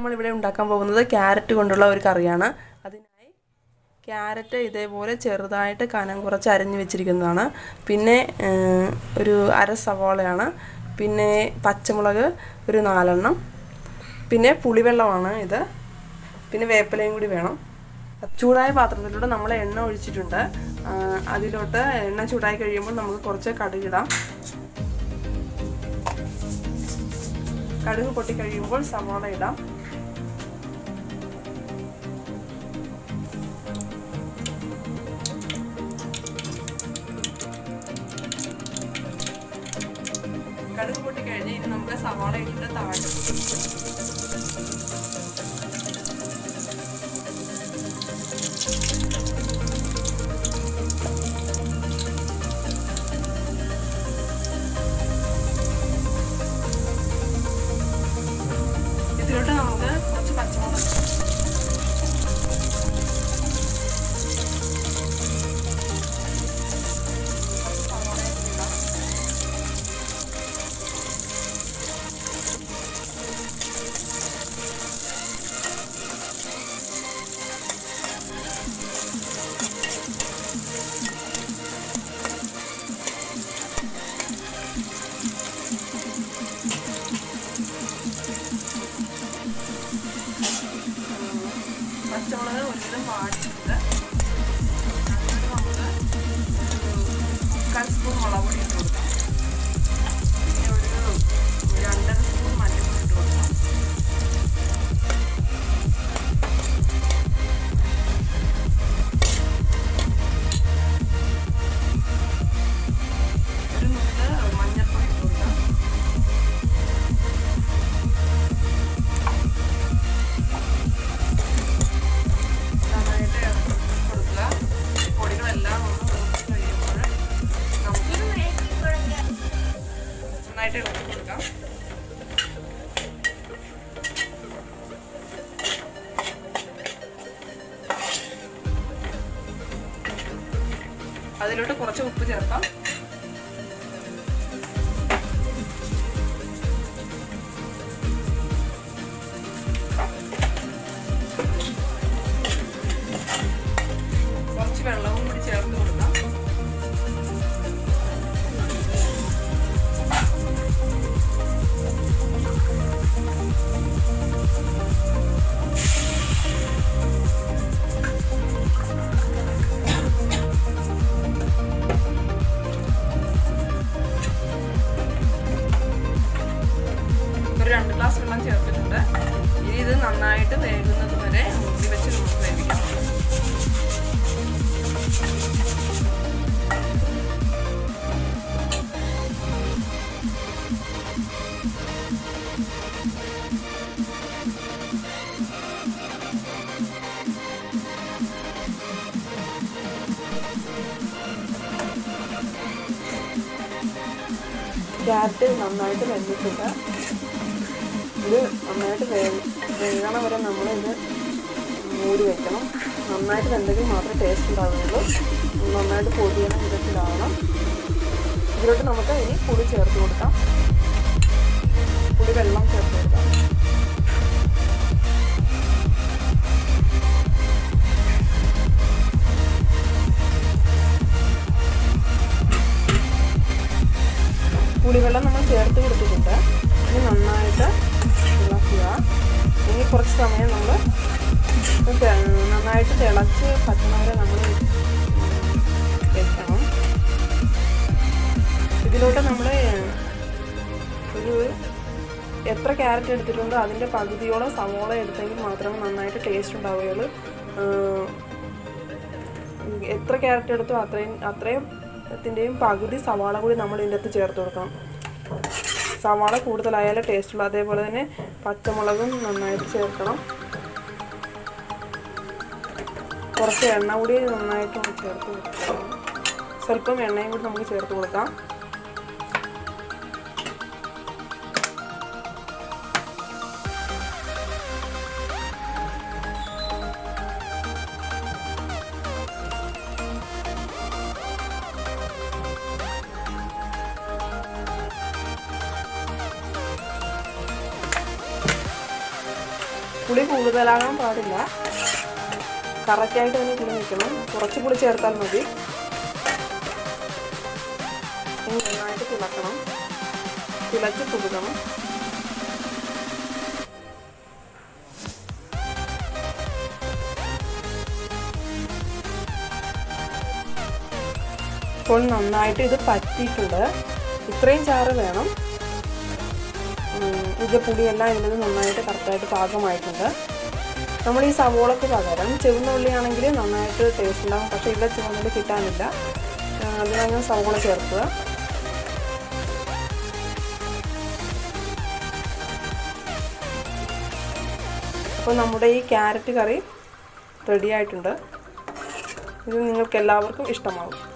നമ്മളിവിടെ ഉണ്ടാക്കാൻ പോകുന്നത് ക്യാരറ്റ് കൊണ്ടുള്ള ഒരു കറിയാണ് അതിനായി ക്യാരറ്റ് ഇതേപോലെ ചെറുതായിട്ട് കനം കുറച്ച് അരിഞ്ഞു വെച്ചിരിക്കുന്നതാണ് പിന്നെ ഏഹ്, ഒരു അര സവാളയാണ് പിന്നെ പച്ചമുളക് ഒരു നാലെണ്ണം പിന്നെ പുളിവെള്ളമാണ് ഇത് പിന്നെ വേപ്പിലയും കൂടി വേണം ചൂടായ പാത്രത്തിലൂടെ നമ്മൾ എണ്ണ ഒഴിച്ചിട്ടുണ്ട് ആ, അതിലോട്ട് എണ്ണ ചൂടായി കഴിയുമ്പോൾ നമുക്ക് കുറച്ച് കടുകിടാം കടുക് പൊട്ടി കഴിയുമ്പോൾ സവാള ഇടാം കടുക് പൊട്ടി കഴിഞ്ഞ് ഇനി നമുക്ക് സവാള ഇട്ടിട്ട് താഴ്ത്തി ഇതിലോട്ട് നമുക്ക് കുറച്ച് പച്ചമുളക് കുറച്ച് സവാള ഇടാം പച്ചമുളക് ഒരുവിധം വാടിയിട്ടുണ്ട് അതിനകത്ത് നമുക്ക് മുക്കാൽ സ്പൂൺ മുളക് പൊടി ഇട്ട് കൊടുക്കാം പിന്നെ ഒരു രണ്ടര സ്പൂൺ മല്ലിപ്പൊടി ഇട്ട് കൊടുക്കാം ഒരു നുള്ള് മഞ്ഞൾപ്പൊടി ഇട്ട് കൊടുക്കാം നന്നായിട്ട് ഇളക്കി കൊടുക്കുക ഈ പൊടികളെല്ലാം ഒന്ന് മൂത്ത് കഴിയുമ്പോൾ നമുക്ക് നന്നായിട്ട് ഇളക്കി കൊടുക്കാം അതിലോട്ട് കുറച്ച് ഉപ്പ് ചേർക്കാം കുറച്ച് വെള്ളവും കൂടി ചേർത്ത് കൊടുക്കാം ഒരു രണ്ട് ഗ്ലാസ് വെള്ളം ചേർത്തിട്ടുണ്ട് ഇനി ഇത് നന്നായിട്ട് വേകുന്നത് വരെ മൂടി വെച്ച് നമുക്ക് വേവിക്കാം ക്യാരറ്റ് നന്നായിട്ട് വെന്തിട്ടുണ്ട് ഇത് നന്നായിട്ട് വേഗ വേഗണ വരെ നമ്മളിത് മൂടി വെക്കണം നന്നായിട്ട് വെന്തെങ്കിൽ മാത്രമേ ടേസ്റ്റ് ഉണ്ടാവുകയുള്ളൂ നന്നായിട്ട് പൊടിയണ വിധത്തിലാവണം ഇതിലോട്ട് നമുക്ക് ഇനി പുളി ചേർത്ത് കൊടുക്കാം പുളി വെള്ളം ചേർത്ത് കൊടുക്കാം പുളിവെള്ളം നമ്മൾ ചേർത്ത് കൊടുത്തിട്ടുണ്ട് ഇനി നന്നായിട്ട് ഇളക്കുക ഇനി കുറച്ച് സമയം നമ്മൾ നന്നായിട്ട് തിളച്ച് പറ്റുന്നവരെ നമ്മൾ വെക്കണം ഇതിലോട്ട് നമ്മൾ ഒരു എത്ര ക്യാരറ്റ് എടുത്തിട്ടുണ്ടോ അതിൻ്റെ പകുതിയോളം സവോള എടുത്തെങ്കിൽ മാത്രമേ നന്നായിട്ട് ടേസ്റ്റ് ഉണ്ടാവുകയുള്ളൂ ഏഹ് എത്ര ക്യാരറ്റ് എടുത്തോ അത്രയും അത്രയും ത്തിൻ്റെയും പകുതി സവാള കൂടി നമ്മൾ ഇതിൻ്റെ അകത്ത് ചേർത്ത് കൊടുക്കണം സവാള കൂടുതലായാലേ ടേസ്റ്റ് ഉള്ളൂ അതേപോലെ തന്നെ പച്ചമുളകും നന്നായിട്ട് ചേർക്കണം കുറച്ച് എണ്ണ കൂടി നന്നായിട്ട് ഒന്ന് ചേർത്ത് കൊടുക്കണം സ്വല്പം എണ്ണയും കൂടി നമുക്ക് ചേർത്ത് കൊടുക്കാം പുളി കൂടുതലാകാൻ പാടില്ല കറക്റ്റായിട്ട് തന്നെ പുളി നിൽക്കണം കുറച്ച് പുളി ചേർത്താൽ മതി ഇനി നന്നായിട്ട് തിളക്കണം തിളച്ച് കുതുക്കണം ഇപ്പോൾ നന്നായിട്ട് ഇത് പറ്റിയിട്ടുണ്ട് ഇത്രയും ചാറ് വേണം ഉം, ഇത് പുളിയെല്ലാം ഇതിൽ നിന്ന് നന്നായിട്ട് കറക്റ്റായിട്ട് പാകമായിട്ടുണ്ട് നമ്മൾ ഈ സവോളക്ക് പകരം ചുവന്നുള്ളിയാണെങ്കിൽ നന്നായിട്ട് ടേസ്റ്റ് ഉണ്ടാകും പക്ഷേ ഇവിടെ ചുവന്നുള്ളി കിട്ടാനില്ല ആ, അതിനങ്ങ് സവോള ചേർക്കുക അപ്പോൾ നമ്മുടെ ഈ ക്യാരറ്റ് കറി റെഡി ആയിട്ടുണ്ട് ഇത് നിങ്ങൾക്ക് എല്ലാവർക്കും ഇഷ്ടമാവും